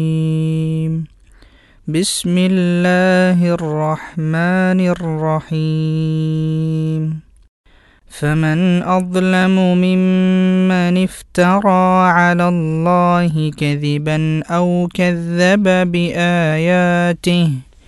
بسم الله الرحمن الرحيم فمن أظلم ممن افترى على الله كذبا أو كذب بآياته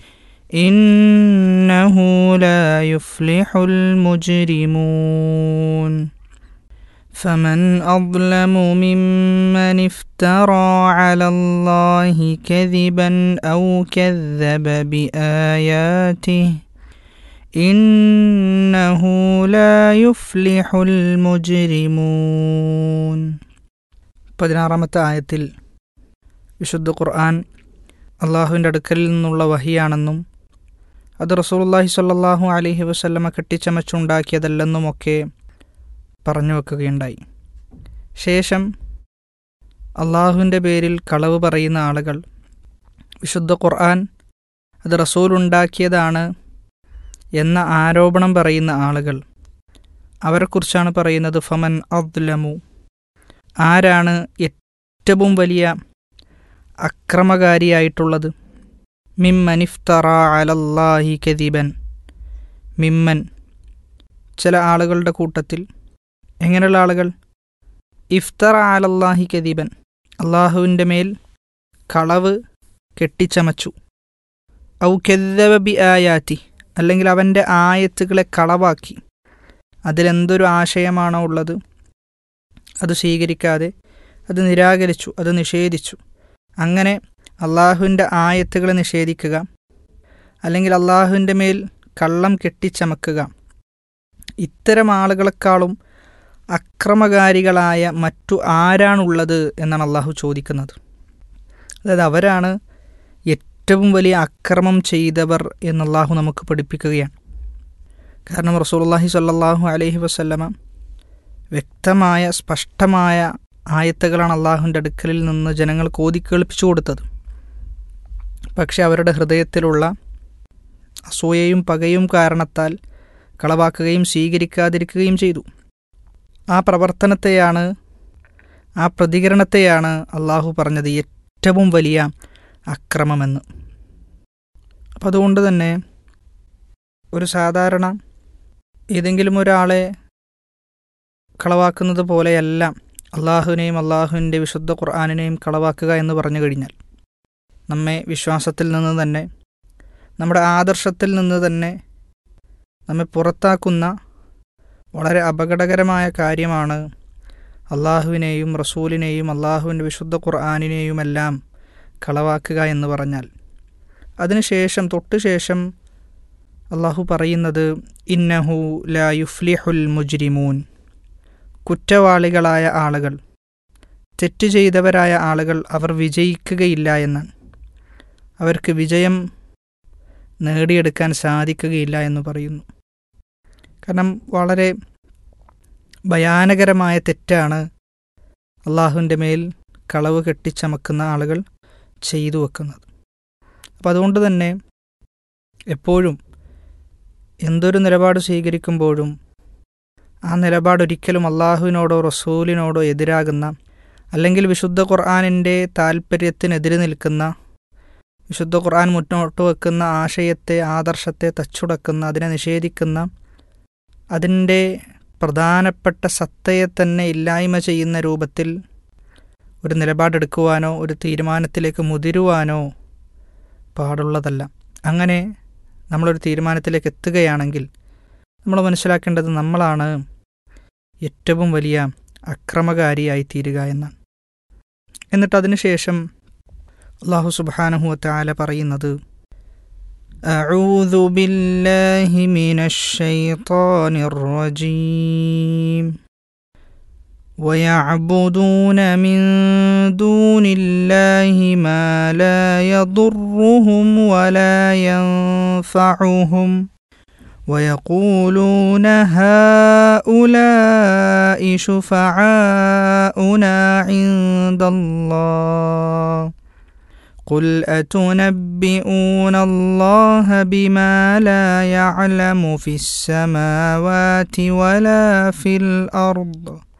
إنه لا يفلح المجرمون فمن أظلم ممن افترى على الله كذبا أو كذب بآياته إنه لا يفلح المجرمون പതിനാറാമത്തെ ആയത്തിൽ വിശുദ്ധ ഖുർആൻ അള്ളാഹുവിൻ്റെ അടുക്കലിൽ നിന്നുള്ള വഹിയാണെന്നും അത് റസൂലുള്ളാഹി സ്വല്ലല്ലാഹു അലൈഹി വസല്ലമ കെട്ടിച്ചമച്ചുണ്ടാക്കിയതല്ലെന്നുമൊക്കെ പറഞ്ഞു വെക്കുകയുണ്ടായി ശേഷം അള്ളാഹുവിൻ്റെ പേരിൽ കളവ് പറയുന്ന ആളുകൾ വിശുദ്ധ ഖുർആൻ അത് റസൂൽ ഉണ്ടാക്കിയതാണ് എന്ന ആരോപണം പറയുന്ന ആളുകൾ അവരെക്കുറിച്ചാണ് പറയുന്നത് ഫമൻ അദ്ലമു ആരാണ് ഏറ്റവും വലിയ അക്രമകാരിയായിട്ടുള്ളത് മിമ്മനിഫ്തറ അലല്ലാഹി കദീബൻ മിമ്മൻ ചില ആളുകളുടെ കൂട്ടത്തിൽ എങ്ങനെയുള്ള ആളുകൾ ഇഫ്തറ അലല്ലാഹി കദീബൻ അള്ളാഹുവിൻ്റെ മേൽ കളവ് കെട്ടിച്ചമച്ചു ഔ കെദ്ദബി ആയാറ്റി അല്ലെങ്കിൽ അവൻ്റെ ആയത്തുകളെ കളവാക്കി അതിലെന്തൊരു ആശയമാണോ ഉള്ളത് അത് സ്വീകരിക്കാതെ അത് നിരാകരിച്ചു അത് നിഷേധിച്ചു അങ്ങനെ അള്ളാഹുവിൻ്റെ ആയത്തുകളെ നിഷേധിക്കുക അല്ലെങ്കിൽ അള്ളാഹുവിൻ്റെ മേൽ കള്ളം കെട്ടിച്ചമക്കുക ഇത്തരം ആളുകളെക്കാളും അക്രമകാരികളായ മറ്റു ആരാണുള്ളത് എന്നാണ് അള്ളാഹു ചോദിക്കുന്നത് അതായത് അവരാണ് ഏറ്റവും വലിയ അക്രമം ചെയ്തവർ എന്ന് അള്ളാഹു നമുക്ക് പഠിപ്പിക്കുകയാണ് കാരണം റസൂലുള്ളാഹി സ്വല്ലല്ലാഹു അലൈഹി വസല്ലമ വ്യക്തമായ സ്പഷ്ടമായ ആയത്തുകളാണ് അള്ളാഹുവിൻ്റെ അടുക്കലിൽ നിന്ന് ജനങ്ങൾക്ക് ഓതി കേൾപ്പിച്ചു കൊടുത്തത് പക്ഷെ അവരുടെ ഹൃദയത്തിലുള്ള അസൂയയും പകയും കാരണത്താൽ കളവാക്കുകയും സ്വീകരിക്കാതിരിക്കുകയും ചെയ്തു ആ പ്രവർത്തനത്തെയാണ് ആ പ്രതികരണത്തെയാണ് അള്ളാഹു പറഞ്ഞത് ഏറ്റവും വലിയ അക്രമമെന്ന് അപ്പം അതുകൊണ്ട് തന്നെ ഒരു സാധാരണ ഏതെങ്കിലും ഒരാളെ കളവാക്കുന്നത് പോലെയല്ല അള്ളാഹുവിനെയും അള്ളാഹുവിൻ്റെ വിശുദ്ധ ഖുർആാനിനെയും കളവാക്കുക എന്ന് പറഞ്ഞു കഴിഞ്ഞാൽ നമ്മെ വിശ്വാസത്തിൽ നിന്ന് തന്നെ നമ്മുടെ ആദർശത്തിൽ നിന്ന് തന്നെ നമ്മെ പുറത്താക്കുന്ന വളരെ അപകടകരമായ കാര്യമാണ് അള്ളാഹുവിനെയും റസൂലിനെയും അള്ളാഹുവിൻ്റെ വിശുദ്ധ ഖുർആാനിനെയുമെല്ലാം കളവാക്കുക എന്ന് പറഞ്ഞാൽ അതിനുശേഷം തൊട്ട് ശേഷം അള്ളാഹു പറയുന്നത് ഇന്നഹു ലാ യുഫ്ലിഹുൽ മുജ്രിമൂൻ കുറ്റവാളികളായ ആളുകൾ തെറ്റ് ചെയ്തവരായ ആളുകൾ അവർ വിജയിക്കുകയില്ല എന്നാണ് അവർക്ക് വിജയം നേടിയെടുക്കാൻ സാധിക്കുകയില്ല എന്ന് പറയുന്നു കാരണം വളരെ ഭയാനകരമായ തെറ്റാണ് അള്ളാഹുവിൻ്റെ മേൽ കളവ് കെട്ടിച്ചമക്കുന്ന ആളുകൾ ചെയ്തു വെക്കുന്നത് അപ്പം അതുകൊണ്ട് തന്നെ എപ്പോഴും എന്തൊരു നിലപാട് സ്വീകരിക്കുമ്പോഴും ആ നിലപാട് ഒരിക്കലും അള്ളാഹുവിനോടോ റസൂലിനോടോ എതിരാകുന്ന അല്ലെങ്കിൽ വിശുദ്ധ ഖുർആാനിൻ്റെ താല്പര്യത്തിനെതിരെ നിൽക്കുന്ന വിശുദ്ധ ഖുർആൻ മുന്നോട്ട് വെക്കുന്ന ആശയത്തെ ആദർശത്തെ തച്ചുടക്കുന്ന അതിനെ നിഷേധിക്കുന്ന അതിൻ്റെ പ്രധാനപ്പെട്ട സത്തയെ തന്നെ ഇല്ലായ്മ ചെയ്യുന്ന രൂപത്തിൽ ഒരു നിലപാടെടുക്കുവാനോ ഒരു തീരുമാനത്തിലേക്ക് മുതിരുവാനോ പാടുള്ളതല്ല അങ്ങനെ നമ്മളൊരു തീരുമാനത്തിലേക്ക് എത്തുകയാണെങ്കിൽ നമ്മൾ മനസ്സിലാക്കേണ്ടത് നമ്മളാണ് ഏറ്റവും വലിയ അക്രമകാരിയായി തീരുക എന്നാണ് എന്നിട്ട് അതിനുശേഷം അള്ളാഹു സുബാനഹുവത്തെ ആല പറയുന്നത് أعوذ بالله من الشيطان الرجيم ويعبدون من دون الله ما لا يضرهم ولا ينفعهم ويقولون هؤلاء شفعاؤنا عند الله قل أتنبئون الله بما لا يعلم في السماوات ولا في الأرض